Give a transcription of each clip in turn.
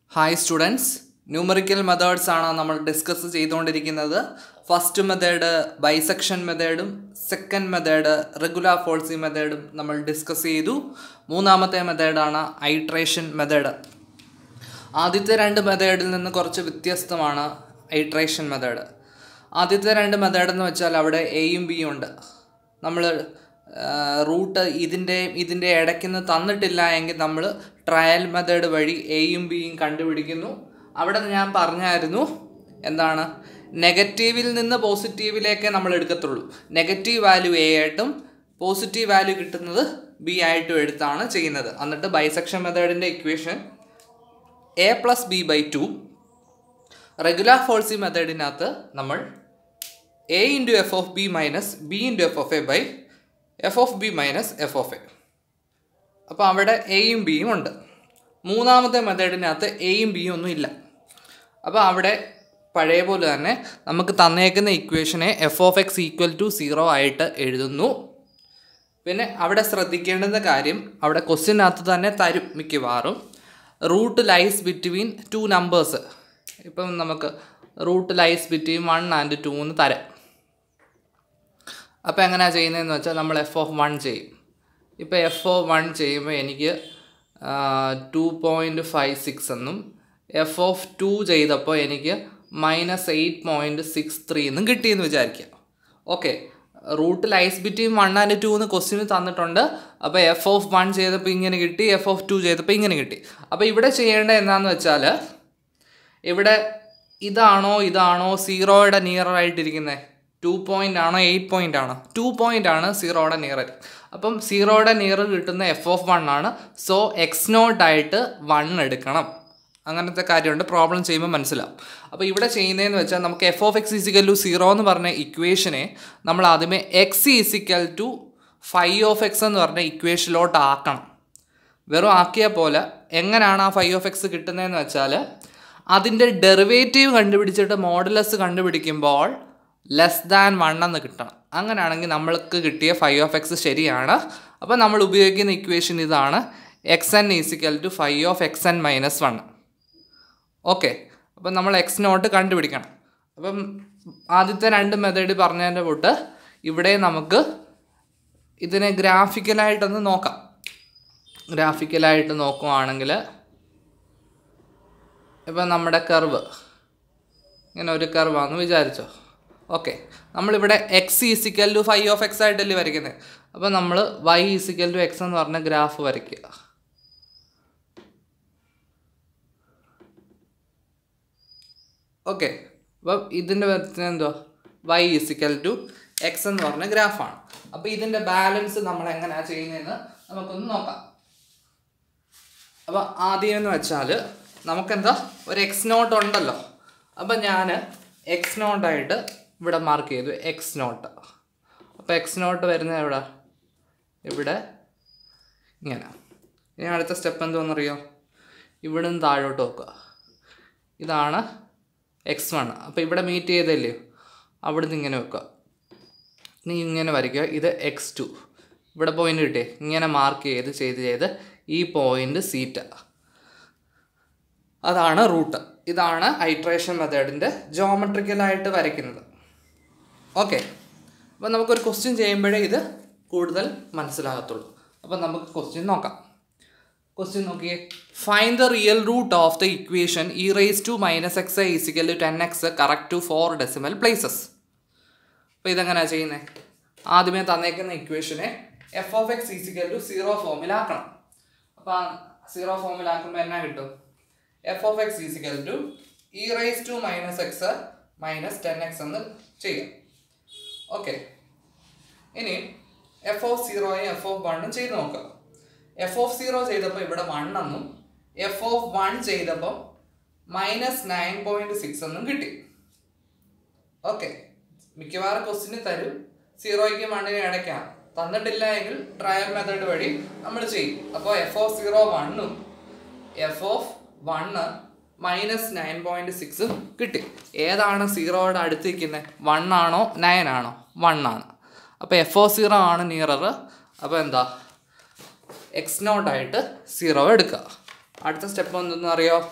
hi students numerical methods ആണ് നമ്മൾ discuss ചെയ്തുകൊണ്ടിരിക്കുന്നത് ഫസ്റ്റ് മെത്തേഡ് ബൈസെക്ഷൻ മെത്തേഡും സെക്കൻഡ് മെത്തേഡ് റെഗുലാർ ഫോൾസി മെത്തേഡും നമ്മൾ ഡിസ്കസ് ചെയ്തു മൂന്നാമത്തെ മെത്തേഡാണ് ഐട്രേഷൻ മെത്തേഡ് ആദ്യത്തെ രണ്ട് മെത്തേഡിൽ നിന്ന് കുറച്ച് വ്യത്യസ്തമാണ് ഐട്രേഷൻ മെത്തേഡ് ആദ്യത്തെ രണ്ട് മെത്തേഡ് എന്ന് വെച്ചാൽ അവിടെ എയും ബിയും ഉണ്ട് നമ്മൾ റൂട്ട് ഇതിൻ്റെ ഇതിൻ്റെ ഇടയ്ക്കുന്ന് തന്നിട്ടില്ല എങ്കിൽ നമ്മൾ ട്രയൽ മെത്തേഡ് വഴി എയും ബിയും കണ്ടുപിടിക്കുന്നു അവിടെ ഞാൻ പറഞ്ഞായിരുന്നു എന്താണ് നെഗറ്റീവിൽ നിന്ന് പോസിറ്റീവിലേക്കേ നമ്മൾ എടുക്കത്തുള്ളൂ നെഗറ്റീവ് വാല്യൂ എ ആയിട്ടും പോസിറ്റീവ് വാല്യൂ കിട്ടുന്നത് ബി ആയിട്ടും എടുത്താണ് ചെയ്യുന്നത് എന്നിട്ട് ബൈസെക്ഷൻ മെത്തേഡിൻ്റെ equation A plus B by two regula falsi മെത്തേഡിനകത്ത് നമ്മൾ A into F of B minus B into F of A by F of B minus F of A അപ്പോൾ അവിടെ എയും ബിയും ഉണ്ട് മൂന്നാമത്തെ മെത്തേഡിനകത്ത് എയും ബിയും ഒന്നും ഇല്ല അപ്പോൾ അവിടെ പഴയ പോലെ തന്നെ നമുക്ക് തന്നേക്കുന്ന ഇക്വേഷനെ F of X equal to zero ആയിട്ട് എഴുതുന്നു പിന്നെ അവിടെ ശ്രദ്ധിക്കേണ്ടുന്ന കാര്യം അവിടെ ക്വസ്റ്റ്യനകത്ത് തന്നെ തരും മിക്കവാറും root lies between two numbers ഇപ്പം നമുക്ക് root lies between one and two എന്ന് തരാം അപ്പോൾ എങ്ങനെയാണ് ചെയ്യുന്നതെന്ന് വെച്ചാൽ നമ്മൾ എഫ് ഓഫ് വൺ ചെയ്യും ഇപ്പോൾ എഫ് ഓഫ് വൺ ചെയ്യുമ്പോൾ എനിക്ക് ടു പോയിൻറ്റ് ഫൈവ് സിക്സ് എന്നും എഫ് ഓഫ് ടു ചെയ്തപ്പോൾ എനിക്ക് minus eight point six three എന്നും കിട്ടിയെന്ന് വിചാരിക്കുക okay root lies between one and two എന്ന് ക്വസ്റ്റ്യൻ തന്നിട്ടുണ്ട് അപ്പോൾ എഫ് ഓഫ് വൺ ചെയ്തപ്പോൾ ഇങ്ങനെ കിട്ടി എഫ് ഓഫ് ടു ചെയ്തപ്പോൾ ഇങ്ങനെ കിട്ടി അപ്പോൾ ഇവിടെ ചെയ്യേണ്ടത് എന്താണെന്ന് വെച്ചാൽ ഇവിടെ ഇതാണോ ഇതാണോ സീറോയുടെ നിയർ ആയിട്ടിരിക്കുന്നത് ടു പോയിൻ്റ് ആണോ എയ്റ്റ് പോയിൻ്റ് ആണോ ടു പോയിൻ്റ് ആണ് സീറോയുടെ നിയർ അപ്പം സീറോയുടെ നിയർ കിട്ടുന്ന എഫ് ഓഫ് വൺ ആണ് സോ എക്സ് നോട്ട് ആയിട്ട് വൺ എടുക്കണം അങ്ങനത്തെ കാര്യമുണ്ട് പ്രോബ്ലം ചെയ്യുമ്പോൾ മനസ്സിലാവും അപ്പോൾ ഇവിടെ ചെയ്യുന്നതെന്ന് വെച്ചാൽ നമുക്ക് F of X is equal to zero എന്ന് പറഞ്ഞ ഇക്വേഷനെ നമ്മൾ ആദ്യമേ X is equal to five of X എന്ന് പറഞ്ഞ ഇക്വേഷനിലോട്ട് ആക്കണം വെറും ആക്കിയ പോലെ എങ്ങനെയാണ് ആ ഫൈവ് ഓഫ് എക്സ് കിട്ടുന്നതെന്ന് വെച്ചാൽ അതിൻ്റെ ഡെറിവേറ്റീവ് കണ്ടുപിടിച്ചിട്ട് മോഡലസ് കണ്ടുപിടിക്കുമ്പോൾ ലെസ് ദാൻ വൺ എന്ന് കിട്ടണം അങ്ങനെയാണെങ്കിൽ നമ്മൾക്ക് കിട്ടിയ ഫൈവ് ഓഫ് എക്സ് ശരിയാണ് അപ്പോൾ നമ്മൾ ഉപയോഗിക്കുന്ന ഇക്വേഷൻ ഇതാണ് X N is equal to five of X N minus one okay അപ്പം നമ്മൾ എക്സ് നോട്ട് കണ്ടുപിടിക്കണം അപ്പം ആദ്യത്തെ രണ്ട് മെത്തേഡ് പറഞ്ഞതിൻ്റെ കൂട്ട് ഇവിടെ നമുക്ക് ഇതിനെ ഗ്രാഫിക്കലായിട്ടൊന്ന് നോക്കാം ഗ്രാഫിക്കലായിട്ട് നോക്കുവാണെങ്കിൽ ഇപ്പം നമ്മുടെ കർവ് ഇങ്ങനെ ഒരു കർവാന്ന് വിചാരിച്ചോ ഓക്കെ നമ്മളിവിടെ X is equal to five of X ആയിട്ടല്ലേ വരയ്ക്കുന്നത് അപ്പോൾ നമ്മൾ വൈ ഈസിക്കൽ ടു എക്സ് എന്ന് പറഞ്ഞ ഗ്രാഫ് വരയ്ക്കുക ഓക്കെ അപ്പം ഇതിൻ്റെ വരുന്നത് എന്തുവാ വൈ ഈസിക്കൽ ടു എക്സ് എന്ന് പറഞ്ഞ ഗ്രാഫാണ് അപ്പോൾ ഇതിൻ്റെ ബാലൻസ് നമ്മൾ എങ്ങനെയാണ് ചെയ്യുന്നതെന്ന് നമുക്കൊന്ന് നോക്കാം അപ്പോൾ ആദ്യം എന്ന് വെച്ചാൽ നമുക്കെന്താ ഒരു എക്സ് നോട്ട് ഉണ്ടല്ലോ അപ്പം ഞാൻ എക്സ് നോട്ടായിട്ട് ഇവിടെ മാർക്ക് ചെയ്തു എക്സ് നോട്ട് അപ്പോൾ എക്സ് നോട്ട് വരുന്നത് എവിടെ ഇവിടെ ഇങ്ങനെ ഇനി അടുത്ത സ്റ്റെപ്പ് എന്തോന്നറിയോ ഇവിടെ നിന്ന് താഴോട്ട് നോക്കുക ഇതാണ് എക്സ് വൺ അപ്പോൾ ഇവിടെ മീറ്റ് ചെയ്തല്ലേ അവിടെ നിന്ന് ഇങ്ങനെ വെക്കുക ഇനി ഇങ്ങനെ വരയ്ക്കുക ഇത് എക്സ് ടു ഇവിടെ പോയിന്റ് കിട്ടിയേ ഇങ്ങനെ മാർക്ക് ചെയ്ത് ചെയ്ത് ചെയ്ത് ഈ പോയിന്റ് സീറ്റ അതാണ് റൂട്ട് ഇതാണ് ഐട്രേഷൻ മെത്തേഡിൻ്റെ ജോമെട്രിക്കലായിട്ട് വരയ്ക്കുന്നത് ഓക്കെ അപ്പോൾ നമുക്കൊരു ക്വസ്റ്റ്യൻ ചെയ്യുമ്പോഴേ ഇത് കൂടുതൽ മനസ്സിലാകത്തുള്ളൂ അപ്പോൾ നമുക്ക് ക്വസ്റ്റ്യൻ നോക്കാം ക്വസ്റ്റ്യൻ നോക്കിയേ find the real root of the equation E raise to minus X is equal to ten X correct to four decimal places അപ്പോൾ ഇതെങ്ങനെയാണ് ചെയ്യുന്നത് ആദ്യമേ തന്നേക്കുന്ന ഇക്വേഷനെ F of X is equal to zero ഫോമിലാക്കണം അപ്പോൾ സീറോ ഫോമിലാക്കുമ്പോൾ എന്നാ കിട്ടും F of X is equal to E raise to minus X minus ten X എന്ന് ചെയ്യാം ഓക്കെ ഇനി എഫ് ഓഫ് സീറോയും എഫ് ഓഫ് വണ്ണും ചെയ്ത് നോക്കുക എഫ് ഓഫ് സീറോ ചെയ്തപ്പോൾ ഇവിടെ വൺ എന്നും എഫ് ഓഫ് വൺ ചെയ്തപ്പോൾ മൈനസ് നയൻ പോയിന്റ് സിക്സ് എന്നും കിട്ടി ഓക്കെ മിക്കവാറും ക്വസ്റ്റിന് തരും സീറോയ്ക്കും വണ്ണിനും ഇടയ്ക്കാണ് തന്നിട്ടില്ല എങ്കിൽ ട്രയൽ മെത്തേഡ് വഴി നമ്മൾ ചെയ്യും അപ്പോൾ എഫ് ഓഫ് സീറോ വണ്ണും F of one minus nine point six കിട്ടി ഏതാണ് സീറോയുടെ അടുത്ത് നിൽക്കുന്നത് വൺ ആണോ നയൻ ആണോ വൺ ആണ് അപ്പോൾ എഫ് ഓ സീറോ ആണ് നിയറർ അപ്പോൾ എന്താ എക്സ് നോട്ടായിട്ട് സീറോ എടുക്കുക അടുത്ത സ്റ്റെപ്പ് എന്തെന്ന് അറിയോ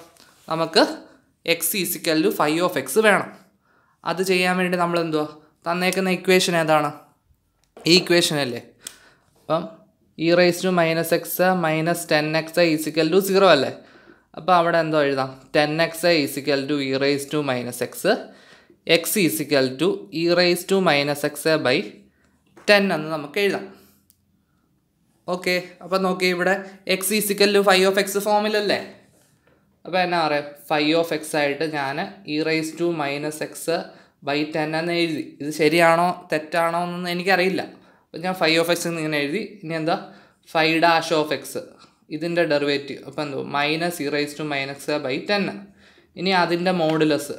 നമുക്ക് X is equal to five of X വേണം അത് ചെയ്യാൻ വേണ്ടി നമ്മൾ എന്തുവാ തന്നേക്കുന്ന ഇക്വേഷൻ ഏതാണ് ഈ ഇക്വേഷൻ അല്ലേ അപ്പം E rice to minus X minus ten X is equal to zero അല്ലേ അപ്പോൾ അവിടെ എന്തോ എഴുതാം ten X is equal to E rice to minus X X is equal to E rice to minus X by ten എന്ന് നമുക്ക് എഴുതാം ഓക്കെ അപ്പം നോക്കി ഇവിടെ X is equal to five of X ഫോമിലല്ലേ അപ്പോൾ എന്നാ പറയാം ഫൈവ് ഓഫ് എക്സ് ആയിട്ട് ഞാൻ E rice to minus X by ten എന്ന് എഴുതി ഇത് ശരിയാണോ തെറ്റാണോ എന്നൊന്നും എനിക്കറിയില്ല അപ്പോൾ ഞാൻ ഫൈവ് ഓഫ് എക്സ് എന്ന് ഇങ്ങനെ എഴുതി ഇനി എന്താ ഫൈവ് ഡാഷ് ഓഫ് എക്സ് ഇതിൻ്റെ ഡെറിവേറ്റീവ് അപ്പോൾ എന്തോ minus E rice to minus by ten ഇനി അതിൻ്റെ മോഡുലസ്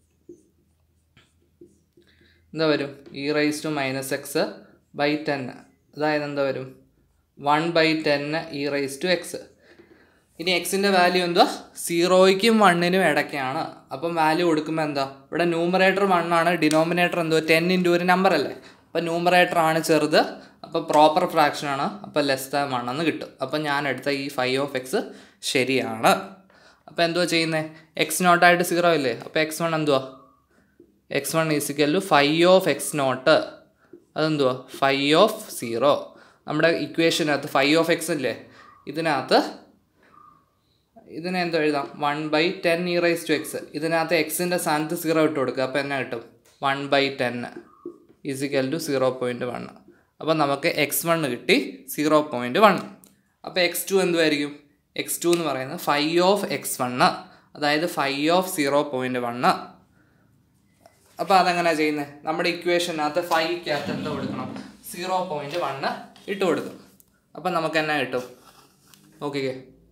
എന്താ വരും E rice to minus X by ten അതായത് എന്താ വരും one by ten E rice to X ഇനി എക്സിൻ്റെ വാല്യൂ എന്തുവാ സീറോയ്ക്കും വണ്ണിനും ഇടയ്ക്കാണ് അപ്പം വാല്യൂ കൊടുക്കുമ്പോൾ എന്താ ഇവിടെ ന്യൂമറേറ്റർ വണ്ണാണ് ഡിനോമിനേറ്റർ എന്തോ ടെൻ ഇൻറ്റു ഒരു നമ്പർ അല്ലേ അപ്പം ന്യൂമറേറ്റർ ആണ് ചെറുത് അപ്പോൾ പ്രോപ്പർ ഫ്രാക്ഷൻ ആണ് അപ്പോൾ ലെസ് ദാൻ വൺ എന്ന് കിട്ടും അപ്പം ഞാൻ എടുത്ത ഈ ഫൈവ് ഓഫ് എക്സ് ശരിയാണ് അപ്പോൾ എന്തുവാ ചെയ്യുന്നത് എക്സ് നോട്ടായിട്ട് സീറോ ഇല്ലേ അപ്പോൾ എക്സ് വൺ എന്തുവാ X one is equal to five of X naught അതെന്തുവാ ഫൈവ് ഓഫ് സീറോ നമ്മുടെ ഇക്വേഷനകത്ത് ഫൈവ് ഓഫ് എക്സ് ഇല്ലേ ഇതിനകത്ത് ഇതിനെ എന്തോ എഴുതാം one by ten E rice to X ഇതിനകത്ത് എക്സിൻ്റെ സ്ഥാനത്ത് സീറോ ഇട്ട് കൊടുക്കുക അപ്പോൾ എന്നാ കിട്ടും one by ten is equal to zero point one അപ്പോൾ നമുക്ക് എക്സ് വൺ കിട്ടി സീറോ പോയിൻറ്റ് വൺ അപ്പോൾ എക്സ് ടു എന്തുമായിരിക്കും എക്സ് ടു എന്ന് പറയുന്നത് ഫൈവ് ഓഫ് എക്സ് വണ്ണ് അതായത് five of zero point one അപ്പോൾ അതെങ്ങനെയാണ് ചെയ്യുന്നത് നമ്മുടെ ഇക്വേഷനകത്ത് ഫൈവ്ക്കകത്ത് എന്താ കൊടുക്കണം സീറോ പോയിൻറ്റ് വണ്ണ് ഇട്ട് കൊടുക്കും അപ്പം നമുക്ക് എന്നാ കിട്ടും നോക്കിക്കേ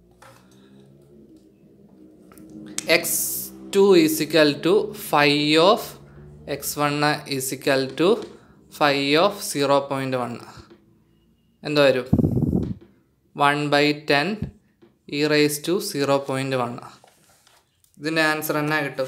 x two is equal to five of X one is equal to five of zero point one എന്തോ വരും one by ten E rice to zero point one ഇതിൻ്റെ ആൻസർ എന്നാ കിട്ടും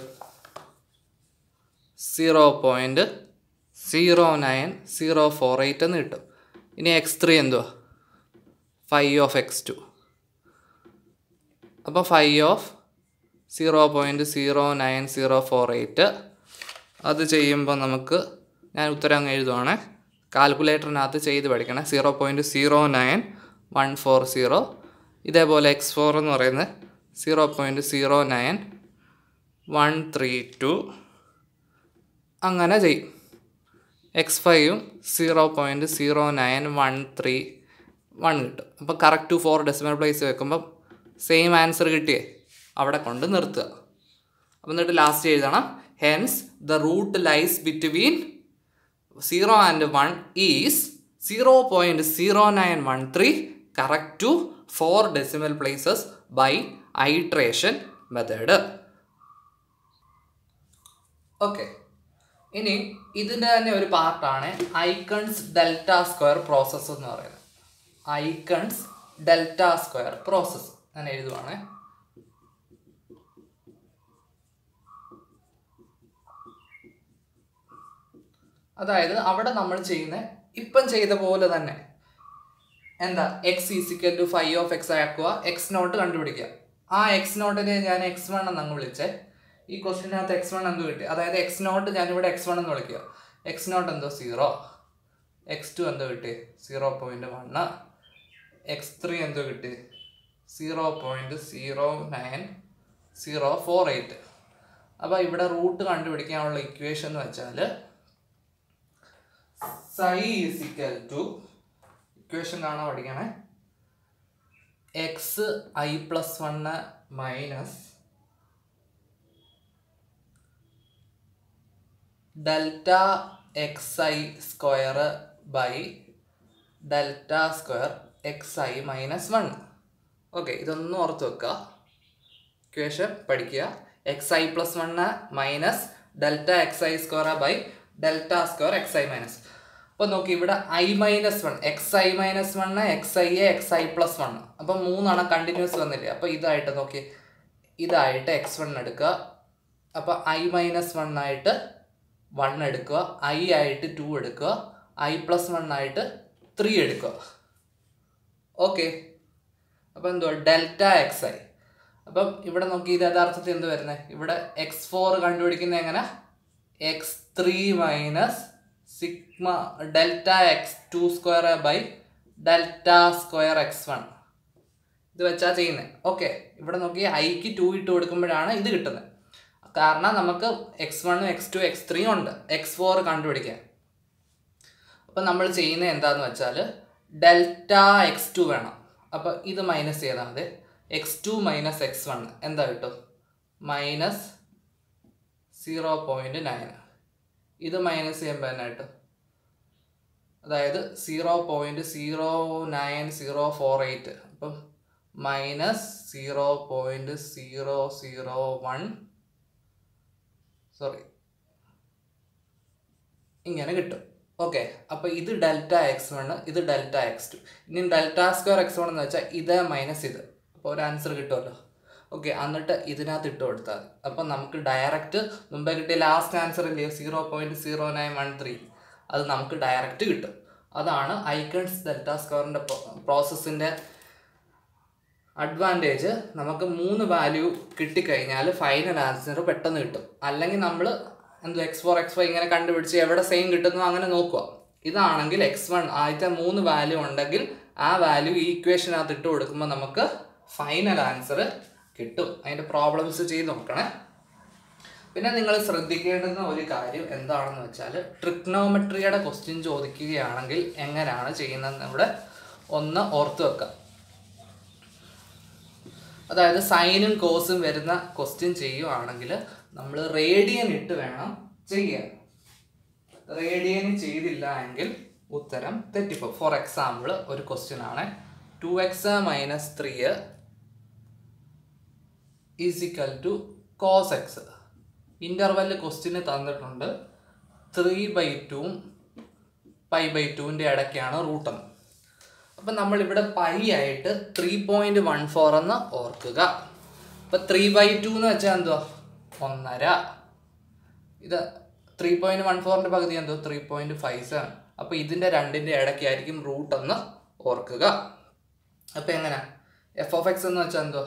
zero point zero nine zero four eight എന്ന് കിട്ടും ഇനി x three എന്തുവാ five of x two അപ്പോൾ five of zero point zero nine zero four eight അത് ചെയ്യുമ്പോൾ നമുക്ക് ഞാൻ ഉത്തരം അങ്ങ് എഴുതുവാണേ കാൽക്കുലേറ്ററിനകത്ത് ചെയ്ത് പഠിക്കണേ zero point zero nine one four zero ഇതേപോലെ എക്സ് ഫോർ എന്ന് പറയുന്നത് zero point zero nine one three two അങ്ങനെ ചെയ്യും എക്സ് ഫൈവും zero point zero nine one three one കിട്ടും അപ്പോൾ correct to four decimal place വെക്കുമ്പം സെയിം ആൻസർ കിട്ടിയേ അവിടെ കൊണ്ട് നിർത്തുക അപ്പം എന്നിട്ട് ലാസ്റ്റ് എഴുതണം hence the root lies between zero and one is zero point zero nine one three correct to four decimal places by iteration method okay ഇനി ഇതിൻ്റെ തന്നെ ഒരു പാർട്ടാണ് ഐക്കൺസ് ഡെൽറ്റ സ്ക്വയർ പ്രോസസ്സ് എന്ന് പറയുന്നത് ഐക്കൺസ് ഡെൽറ്റ സ്ക്വയർ പ്രോസസ്സ് ഞാൻ എഴുതുവാണേ അതായത് അവിടെ നമ്മൾ ചെയ്യുന്ന ഇപ്പം ചെയ്ത പോലെ തന്നെ എന്താ x is equal to five of x ആക്കുക എക്സ് നോട്ട് കണ്ടുപിടിക്കുക ആ എക്സ് നോട്ടിനെ ഞാൻ എക്സ് വൺ എന്നങ്ങ് വിളിച്ചേ ഈ ക്വസ്റ്റിനകത്ത് എക്സ് വൺ എന്ത് കിട്ടി അതായത് എക്സ് നോട്ട് ഞാനിവിടെ എക്സ് വൺ എന്ന് വിളിക്കുക എക്സ് നോട്ട് എന്തോ സീറോ എക്സ് ടു എന്തോ കിട്ടി zero point one x three എന്തോ കിട്ടി zero point zero nine zero four eight അപ്പോൾ ഇവിടെ റൂട്ട് കണ്ടുപിടിക്കാനുള്ള ഇക്വേഷൻ എന്ന് വെച്ചാൽ സൈ ഈസിക്കൽ ടു ഇക്വേഷൻ കാണാൻ പഠിക്കണേ x i plus one minus delta x i square by delta square x i minus one okay ഇതൊന്നും ഓർത്ത് വെക്കുക ഇക്വേഷൻ പഠിക്കുക x i plus one minus delta x i square by delta square x i minus അപ്പോൾ നോക്കി ഇവിടെ i minus one x i minus one x i a x i plus one അപ്പം മൂന്നെണ്ണം continuous വന്നില്ലേ അപ്പോൾ ഇതായിട്ട് നോക്കി ഇതായിട്ട് എക്സ് വൺ എടുക്കുക അപ്പോൾ ഐ മൈനസ് വൺ ആയിട്ട് വൺ എടുക്കുക ഐ ആയിട്ട് ടു എടുക്കുക ഐ പ്ലസ് വൺ ആയിട്ട് ത്രീ എടുക്കുക ഓക്കെ അപ്പോൾ എന്തുവാ ഡെൽറ്റ എക്സ് ഐ അപ്പം ഇവിടെ നോക്കി ഇത് യഥാർത്ഥത്തിൽ എന്ത് വരുന്നത് ഇവിടെ എക്സ് ഫോർ കണ്ടുപിടിക്കുന്നത് എങ്ങനെ x three minus sigma delta x two square by delta square x one ഇത് വെച്ചാ ചെയ്യുന്നത് ഓക്കെ ഇവിടെ നോക്കി ഐക്ക് ടു ഇട്ട് കൊടുക്കുമ്പോഴാണ് ഇത് കിട്ടുന്നത് കാരണം നമുക്ക് എക്സ് വണ്ണും എക്സ് ടു എക്സ് ത്രീ ഉണ്ട് എക്സ് ഫോർ കണ്ടുപിടിക്കാൻ അപ്പം നമ്മൾ ചെയ്യുന്നത് എന്താന്ന് വെച്ചാൽ ഡെൽറ്റ എക്സ് ടു വേണം അപ്പോൾ ഇത് മൈനസ് ചെയ്താൽ മതി x two minus x one എന്താ കിട്ടും മൈനസ് സീറോ പോയിൻറ്റ് നയൻ ഇത് മൈനസ് ചെയ്യുമ്പോൾ തന്നെ കിട്ടും അതായത് zero point zero nine zero four eight അപ്പം minus zero point zero zero one sorry ഇങ്ങനെ കിട്ടും ഓക്കെ അപ്പോൾ ഇത് ഡെൽറ്റ എക്സ് വൺ ഇത് ഡെൽറ്റ എക്സ് ടു ഇനി ഡെൽറ്റ സ്ക്വയർ എക്സ് വൺ എന്ന് വെച്ചാൽ ഇത് മൈനസ് ഇത് അപ്പോൾ ഒരു ആൻസർ കിട്ടുമല്ലോ ഓക്കെ എന്നിട്ട് ഇതിനകത്ത് ഇട്ട് കൊടുത്താൽ മതി അപ്പം നമുക്ക് ഡയറക്റ്റ് മുമ്പേ കിട്ടിയ ലാസ്റ്റ് ആൻസർ ഇല്ലേ zero point zero nine one three അത് നമുക്ക് ഡയറക്റ്റ് കിട്ടും അതാണ് ഐക്കൺസ് ഡെൽറ്റ സ്ക്വയറിൻ്റെ പ്രോസസ്സിൻ്റെ അഡ്വാൻറ്റേജ് നമുക്ക് മൂന്ന് വാല്യൂ കിട്ടിക്കഴിഞ്ഞാൽ ഫൈനൽ ആൻസർ പെട്ടെന്ന് കിട്ടും അല്ലെങ്കിൽ നമ്മൾ എന്തോ എക്സ് ഫോർ എക്സ് വൈ ഇങ്ങനെ കണ്ടുപിടിച്ച് എവിടെ സെയിം കിട്ടുന്നു അങ്ങനെ നോക്കുക ഇതാണെങ്കിൽ എക്സ് വൺ ആദ്യത്തെ മൂന്ന് വാല്യൂ ഉണ്ടെങ്കിൽ ആ വാല്യൂ ഈ ഇക്വേഷനകത്ത് ഇട്ട് കൊടുക്കുമ്പോൾ നമുക്ക് ഫൈനൽ ആൻസർ കിട്ടും അതിൻ്റെ പ്രോബ്ലംസ് ചെയ്ത് നോക്കണേ പിന്നെ നിങ്ങൾ ശ്രദ്ധിക്കേണ്ടുന്ന ഒരു കാര്യം എന്താണെന്ന് വെച്ചാൽ ട്രിഗ്നോമെട്രിയുടെ ക്വസ്റ്റ്യൻ ചോദിക്കുകയാണെങ്കിൽ എങ്ങനെയാണ് ചെയ്യുന്നതെന്ന് ഇവിടെ ഒന്ന് ഓർത്ത് വെക്കാം അതായത് സൈനും കോസും വരുന്ന ക്വസ്റ്റ്യൻ ചെയ്യുവാണെങ്കിൽ നമ്മൾ റേഡിയൻ ഇട്ട് വേണം ചെയ്യാൻ റേഡിയൻ ചെയ്തില്ല എങ്കിൽ ഉത്തരം തെറ്റിപ്പോ ഫോർ എക്സാമ്പിൾ ഒരു ക്വസ്റ്റ്യൻ ആണ് two x minus three is equal to cos x interval ക്വസ്റ്റ്യന് തന്നിട്ടുണ്ട് ത്രീ ബൈ ടുവും പൈ ബൈ ടുവിൻ്റെ ഇടയ്ക്കാണ് റൂട്ടെന്ന് അപ്പം നമ്മളിവിടെ പൈ ആയിട്ട് ത്രീ പോയിൻറ്റ് വൺ ഫോർ എന്ന് ഓർക്കുക അപ്പം ത്രീ ബൈ ടു എന്ന് വെച്ചാൽ എന്തുവാ ഒന്നര ഇത് ത്രീ പോയിൻറ്റ് വൺ ഫോറിൻ്റെ പകുതി എന്തോ ത്രീ പോയിൻറ്റ് ഫൈവ് സെവൻ അപ്പോൾ ഇതിൻ്റെ രണ്ടിൻ്റെ ഇടയ്ക്കായിരിക്കും റൂട്ട് എന്ന് ഓർക്കുക അപ്പം എങ്ങനെ എഫ് ഓഫ് എക്സ് എന്ന് വെച്ചാൽ എന്തോ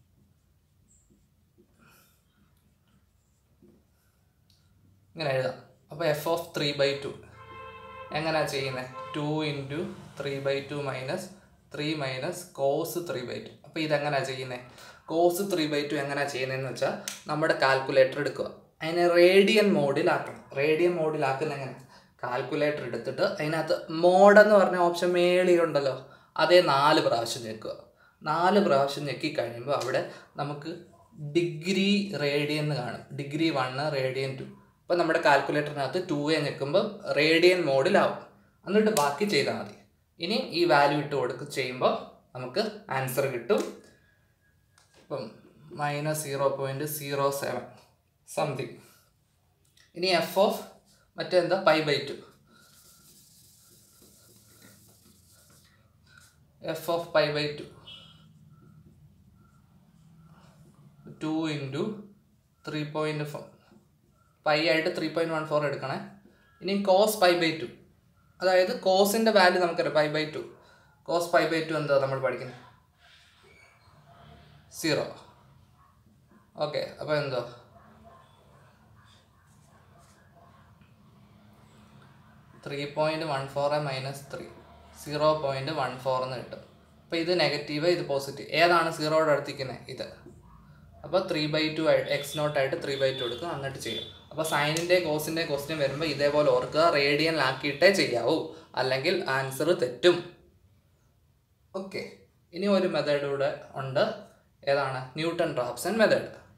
ഇങ്ങനെ എഴുതാം അപ്പോൾ F of three by two എങ്ങനെയാണ് ചെയ്യുന്നത് two into three by two minus three minus cos three by two അപ്പോൾ ഇതെങ്ങനെയാണ് ചെയ്യുന്നത് കോസ് ത്രീ ബൈ ടു എങ്ങനെയാണ് ചെയ്യുന്നതെന്ന് വെച്ചാൽ നമ്മുടെ കാൽക്കുലേറ്റർ എടുക്കുക അതിനെ റേഡിയൻ മോഡിലാക്കണം റേഡിയൻ മോഡിലാക്കുന്ന എങ്ങനെ കാൽക്കുലേറ്റർ എടുത്തിട്ട് അതിനകത്ത് മോഡെന്ന് പറഞ്ഞ ഓപ്ഷൻ മേളിയുണ്ടല്ലോ അതേ നാല് പ്രാവശ്യം ഞെക്കുക നാല് പ്രാവശ്യം ഞെക്കി കഴിയുമ്പോൾ അവിടെ നമുക്ക് ഡിഗ്രി റേഡിയൻ എന്ന് കാണും ഡിഗ്രി വണ്ണ് റേഡിയൻ ടു അപ്പോൾ നമ്മുടെ കാൽക്കുലേറ്ററിനകത്ത് ടു എ ഞെക്കുമ്പോൾ റേഡിയൻ മോഡിലാവും എന്നിട്ട് ബാക്കി ചെയ്താൽ മതി ഇനി ഈ വാല്യൂ ഇട്ട് കൊടുക്കുക ചെയ്യുമ്പോൾ നമുക്ക് ആൻസർ കിട്ടും ഇപ്പം minus zero point zero seven something ഇനി എഫ് ഓഫ് മറ്റെന്താ pi by two f of pi by two two into three point four pi ആയിട്ട് ത്രീ പോയിൻറ്റ് വൺ ഫോർ എടുക്കണേ ഇനി കോസ് പൈ ബൈ ടു അതായത് കോസിൻ്റെ value നമുക്കറിയാം pi by two cos pi by two എന്താ നമ്മൾ പഠിക്കുന്നത് സീറോ ഓക്കെ അപ്പോൾ എന്തോ three point one four minus three zero point one four എന്ന് കിട്ടും അപ്പോൾ ഇത് നെഗറ്റീവ് ഇത് പോസിറ്റീവ് ഏതാണ് സീറോയുടെ അടുത്തിരിക്കുന്നത് ഇത് അപ്പോൾ ത്രീ ബൈ ടു ആയിട്ട് എക്സ് നോട്ട് ആയിട്ട് ത്രീ ബൈ ടു എടുക്കും എന്നിട്ട് ചെയ്യും അപ്പോൾ സൈനിൻ്റെ കോസിൻ്റെ ക്വസ്റ്റ്യൻ വരുമ്പോൾ ഇതേപോലെ ഓർക്കുക റേഡിയനിലാക്കിയിട്ടേ ചെയ്യാവൂ അല്ലെങ്കിൽ ആൻസർ തെറ്റും ഓക്കെ ഇനി ഒരു മെത്തേഡ് കൂടെ ഉണ്ട് ഏതാണ് ന്യൂട്ടൺ റാപ്സൺ മെത്തേഡ്